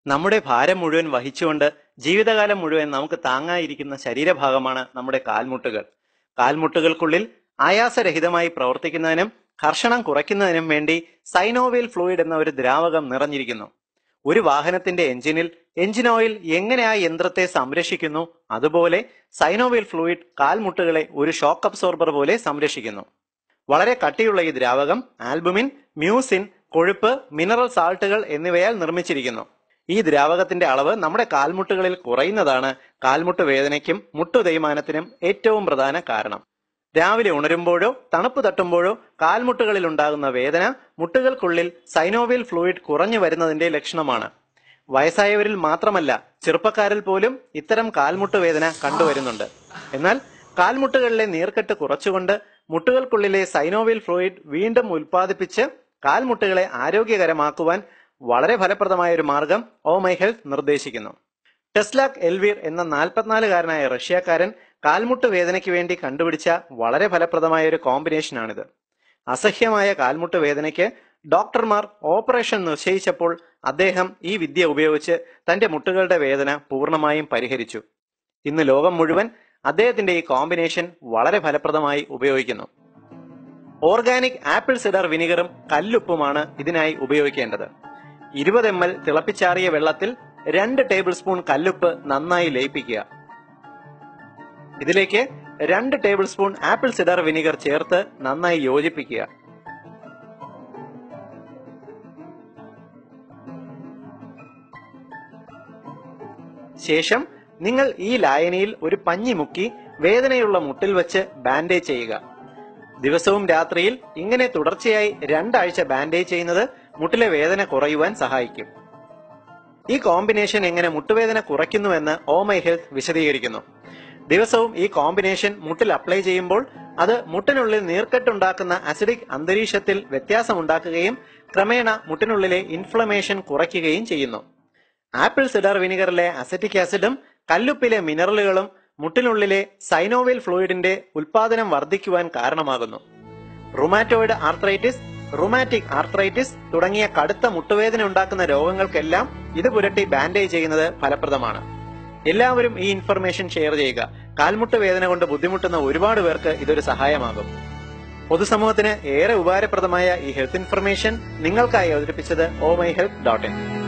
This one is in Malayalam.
നമ്മുടെ ഭാരം മുഴുവൻ വഹിച്ചുകൊണ്ട് ജീവിതകാലം മുഴുവൻ നമുക്ക് താങ്ങായിരിക്കുന്ന ശരീരഭാഗമാണ് നമ്മുടെ കാൽമുട്ടുകൾ കാൽമുട്ടുകൾക്കുള്ളിൽ ആയാസരഹിതമായി പ്രവർത്തിക്കുന്നതിനും ഘർഷണം കുറയ്ക്കുന്നതിനും വേണ്ടി സൈനോവിയൽ ഫ്ലൂയിഡ് എന്ന ഒരു ദ്രാവകം നിറഞ്ഞിരിക്കുന്നു ഒരു വാഹനത്തിന്റെ എഞ്ചിനിൽ എഞ്ചിൻ ഓയിൽ എങ്ങനെ ആ യന്ത്രത്തെ സംരക്ഷിക്കുന്നു അതുപോലെ സൈനോവിയൽ ഫ്ലൂയിഡ് കാൽമുട്ടുകളെ ഒരു ഷോക്ക് അബ്സോർബർ പോലെ സംരക്ഷിക്കുന്നു വളരെ കട്ടിയുള്ള ഈ ദ്രാവകം ആൽബുമിൻ മ്യൂസിൻ കൊഴുപ്പ് മിനറൽ സാൾട്ടുകൾ എന്നിവയാൽ നിർമ്മിച്ചിരിക്കുന്നു ഈ ദ്രാവകത്തിന്റെ അളവ് നമ്മുടെ കാൽമുട്ടുകളിൽ കുറയുന്നതാണ് കാൽമുട്ട് വേദനയ്ക്കും മുട്ടു തേയ്മാനത്തിനും ഏറ്റവും പ്രധാന കാരണം രാവിലെ ഉണരുമ്പോഴോ തണുപ്പ് തട്ടുമ്പോഴോ കാൽമുട്ടുകളിൽ ഉണ്ടാകുന്ന വേദന മുട്ടുകൾക്കുള്ളിൽ സൈനോവിയൽ ഫ്ലൂയിഡ് കുറഞ്ഞു വരുന്നതിന്റെ ലക്ഷണമാണ് വയസ്സായവരിൽ മാത്രമല്ല ചെറുപ്പക്കാരിൽ പോലും ഇത്തരം കാൽമുട്ട് വേദന കണ്ടുവരുന്നുണ്ട് എന്നാൽ കാൽമുട്ടുകളിലെ നീർക്കെട്ട് കുറച്ചുകൊണ്ട് മുട്ടുകൾക്കുള്ളിലെ സൈനോവിയൽ ഫ്ലൂയിഡ് വീണ്ടും ഉൽപ്പാദിപ്പിച്ച് കാൽമുട്ടുകളെ ആരോഗ്യകരമാക്കുവാൻ വളരെ ഫലപ്രദമായ ഒരു മാർഗം ഓ മൈ ഹെൽത്ത് നിർദ്ദേശിക്കുന്നു ടെസ്ലാക് എൽവീർ എന്ന നാൽപ്പത്തിനാലുകാരനായ റഷ്യക്കാരൻ കാൽമുട്ട് വേദനയ്ക്ക് വേണ്ടി കണ്ടുപിടിച്ച വളരെ ഫലപ്രദമായ ഒരു കോമ്പിനേഷനാണിത് അസഹ്യമായ കാൽമുട്ട് വേദനയ്ക്ക് ഡോക്ടർമാർ ഓപ്പറേഷൻ നിശ്ചയിച്ചപ്പോൾ അദ്ദേഹം ഈ വിദ്യ ഉപയോഗിച്ച് തന്റെ മുട്ടുകളുടെ വേദന പൂർണ്ണമായും പരിഹരിച്ചു ഇന്ന് ലോകം മുഴുവൻ അദ്ദേഹത്തിന്റെ ഈ കോമ്പിനേഷൻ വളരെ ഫലപ്രദമായി ഉപയോഗിക്കുന്നു ഓർഗാനിക് ആപ്പിൾ സിഡർ വിനിഗറും കല്ലുപ്പുമാണ് ഇതിനായി ഉപയോഗിക്കേണ്ടത് ഇരുപത് എം എൽ തിളപ്പിച്ചാറിയ വെള്ളത്തിൽ രണ്ട് ടേബിൾ സ്പൂൺ കല്ലുപ്പ് നന്നായി ലയിപ്പിക്കുക ഇതിലേക്ക് രണ്ട് tablespoon apple cider vinegar ചേർത്ത് നന്നായി യോജിപ്പിക്കുക ശേഷം നിങ്ങൾ ഈ ലായനിയിൽ ഒരു പഞ്ഞി മുക്കി വേദനയുള്ള മുട്ടിൽ വെച്ച് ബാൻഡേജ് ചെയ്യുക ദിവസവും രാത്രിയിൽ ഇങ്ങനെ തുടർച്ചയായി രണ്ടാഴ്ച ബാൻഡേജ് ചെയ്യുന്നത് മുട്ടിലെ വേദന കുറയുവാൻ സഹായിക്കും ഈ കോമ്പിനേഷൻ എങ്ങനെ മുട്ടുവേദന കുറയ്ക്കുന്നുവെന്ന് ഓ മൈ ഹെൽത്ത് വിശദീകരിക്കുന്നു ദിവസവും ഈ കോമ്പിനേഷൻ മുട്ടിൽ അപ്ലൈ ചെയ്യുമ്പോൾ അത് മുട്ടിനുള്ളിൽ നീർക്കെട്ടുണ്ടാക്കുന്ന അസിഡിക് അന്തരീക്ഷത്തിൽ വ്യത്യാസമുണ്ടാക്കുകയും ക്രമേണ മുട്ടിനുള്ളിലെ ഇൻഫ്ലമേഷൻ കുറയ്ക്കുകയും ചെയ്യുന്നു ആപ്പിൾ സിഡർ വിനിഗറിലെ അസറ്റിക് ആസിഡും കല്ലുപ്പിലെ മിനറലുകളും മുട്ടിനുള്ളിലെ സൈനോവിയൽ ഫ്ലൂയിഡിന്റെ ഉൽപാദനം വർദ്ധിക്കുവാൻ കാരണമാകുന്നു റുമാറ്റോയിഡ് ആർത്രൈറ്റിസ് റുമാറ്റിക് ആർത്രൈറ്റിസ് തുടങ്ങിയ കടുത്ത മുട്ടുവേദന ഉണ്ടാക്കുന്ന രോഗങ്ങൾക്കെല്ലാം ഇത് പുരട്ടി ബാൻഡേജ് ചെയ്യുന്നത് ഫലപ്രദമാണ് എല്ലാവരും ഈ ഇൻഫർമേഷൻ ഷെയർ ചെയ്യുക കാൽമുട്ട് വേദന കൊണ്ട് ബുദ്ധിമുട്ടുന്ന ഒരുപാട് പേർക്ക് ഇതൊരു സഹായമാകും പൊതുസമൂഹത്തിന് ഏറെ ഉപകാരപ്രദമായ ഈ ഹെൽത്ത് ഇൻഫർമേഷൻ നിങ്ങൾക്കായി അവതരിപ്പിച്ചത് oh my health dot in